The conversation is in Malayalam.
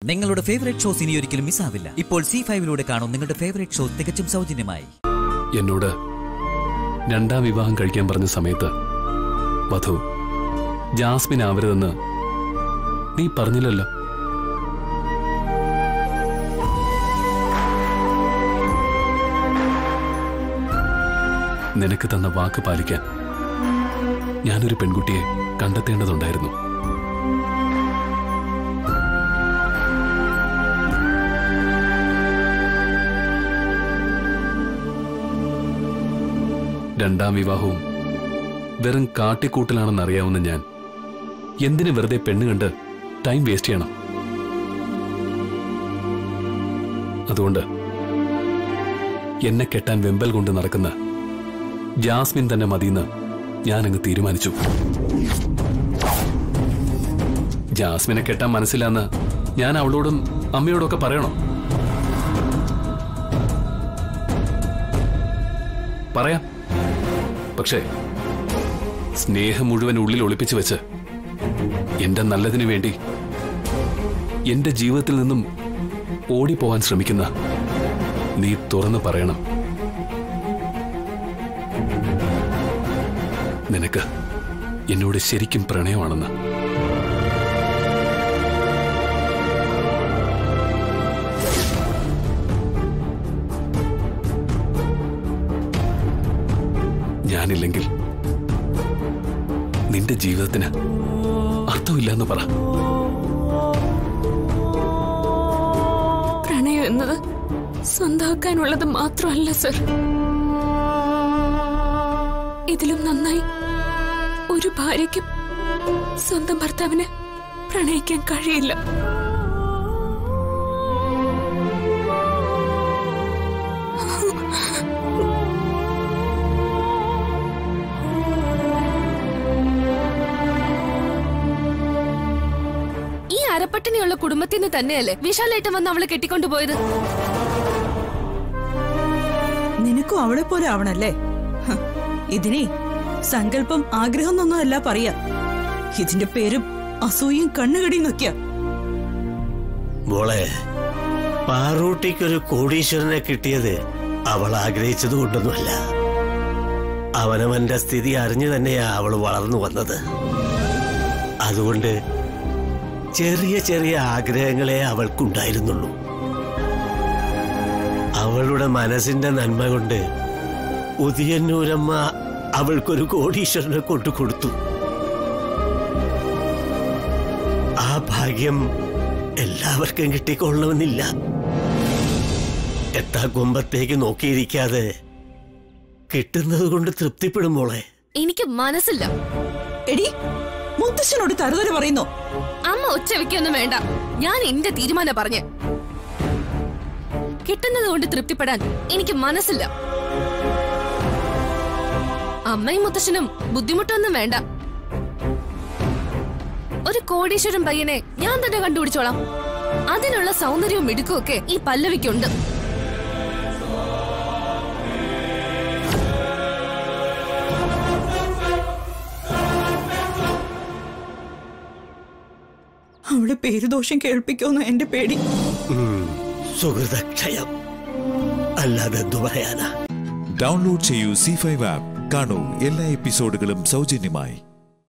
നിങ്ങളുടെ ഫേവറേറ്റ് ഷോസ് ഇനി ഒരിക്കലും മിസ്സാവില്ല ഇപ്പോൾ സി ഫൈവിലൂടെ കാണും നിങ്ങളുടെ ഫേവറേറ്റ് ഷോ തികച്ചും സൗജന്യമായി എന്നോട് രണ്ടാം വിവാഹം കഴിക്കാൻ പറഞ്ഞ സമയത്ത് വധു ജാസ്മിൻ ആവരുതെന്ന് നീ പറഞ്ഞില്ലല്ലോ നിനക്ക് തന്ന വാക്ക് പാലിക്കാൻ ഞാനൊരു പെൺകുട്ടിയെ കണ്ടെത്തേണ്ടതുണ്ടായിരുന്നു രണ്ടാം വിവാഹവും വെറും കാട്ടിക്കൂട്ടലാണെന്നറിയാവുന്ന ഞാൻ എന്തിനു വെറുതെ പെണ്ണ് കണ്ട് ടൈം വേസ്റ്റ് ചെയ്യണം അതുകൊണ്ട് എന്നെ കെട്ടാൻ വെമ്പൽ കൊണ്ട് നടക്കുന്ന ജാസ്മിൻ തന്നെ മതിയെന്ന് ഞാനങ്ങ് തീരുമാനിച്ചു ജാസ്മിനെ കെട്ടാൻ മനസ്സിലാന്ന് ഞാൻ അവളോടും അമ്മയോടൊക്കെ പറയണോ പറയാം പക്ഷേ സ്നേഹം മുഴുവൻ ഉള്ളിൽ ഒളിപ്പിച്ചു വെച്ച് എന്റെ നല്ലതിനു വേണ്ടി എന്റെ ജീവിതത്തിൽ നിന്നും ഓടിപ്പോവാൻ ശ്രമിക്കുന്ന നീ തുറന്നു പറയണം നിനക്ക് എന്നോട് ശരിക്കും പ്രണയമാണെന്ന് ഞാനില്ലെങ്കിൽ നിന്റെ ജീവിതത്തിന് അർത്ഥമില്ലെന്ന് പറ പ്രണയം എന്നത് സ്വന്തമാക്കാനുള്ളത് മാത്രമല്ല സർ ഇതിലും നന്നായി ഒരു ഭാര്യയ്ക്കും സ്വന്തം ഭർത്താവിനെ പ്രണയിക്കാൻ കഴിയില്ല ഈ അരപ്പട്ടിണിയുള്ള കുടുംബത്തിൽ നിന്ന് തന്നെയല്ലേ വിശാലേട്ടൻ വന്ന് അവളെ കെട്ടിക്കൊണ്ടുപോയത് നിനക്കും അവളെ പോലെ ആവണല്ലേ ഹ, ഇതിനെ സങ്കല്പം ആഗ്രഹം എന്നൊന്നും അല്ല പറയാ ഇതിന്റെ പേരും അസൂയും കണ്ണുകടിയും നോക്കിയ മോളെ പാറൂട്ടിക്കൊരു കോടീശ്വരനെ കിട്ടിയത് അവൾ ആഗ്രഹിച്ചത് കൊണ്ടൊന്നുമല്ല അവനവന്റെ സ്ഥിതി അറിഞ്ഞു തന്നെയാ അവൾ വളർന്നു വന്നത് അതുകൊണ്ട് ചെറിയ ചെറിയ ആഗ്രഹങ്ങളെ അവൾക്കുണ്ടായിരുന്നുള്ളൂ അവളുടെ മനസ്സിന്റെ നന്മ കൊണ്ട് ഉദയന്നൂരമ്മ അവൾക്കൊരു കോടീശ്വരനെ കൊണ്ടു കൊടുത്തു ആ ഭാഗ്യം എല്ലാവർക്കും കിട്ടിക്കൊള്ളണമെന്നില്ല എത്താ കുമ്പത്തേക്ക് നോക്കിയിരിക്കാതെ കിട്ടുന്നത് കൊണ്ട് തൃപ്തിപ്പെടും മോളെ എനിക്ക് മനസ്സില്ല എടി മുത്തശ്ശനോട് തരുതര പറയുന്നു അമ്മ ഒച്ച വെക്കൊന്നും വേണ്ട ഞാൻ എന്റെ തീരുമാനം പറഞ്ഞ് കിട്ടുന്നത് കൊണ്ട് തൃപ്തിപ്പെടാൻ എനിക്ക് മനസ്സില്ല അമ്മയും മുത്തശ്ശനും ബുദ്ധിമുട്ടൊന്നും വേണ്ട ഒരു കോടീശ്വരൻ പയ്യനെ ഞാൻ തന്നെ കണ്ടുപിടിച്ചോളാം അതിനുള്ള സൗന്ദര്യവും മിടുക്കും ഒക്കെ ഈ പല്ലവിക്കുണ്ട് അവളെ പേരുദോഷം കേൾപ്പിക്കുമെന്ന് എന്റെ പേടി സുഹൃതക്ഷയം അല്ലാതെ എന്തു പറയാനാ ഡൗൺലോഡ് ചെയ്യൂ സി ഫൈവ് ആപ്പ് കാണൂ എല്ലാ എപ്പിസോഡുകളും സൗജന്യമായി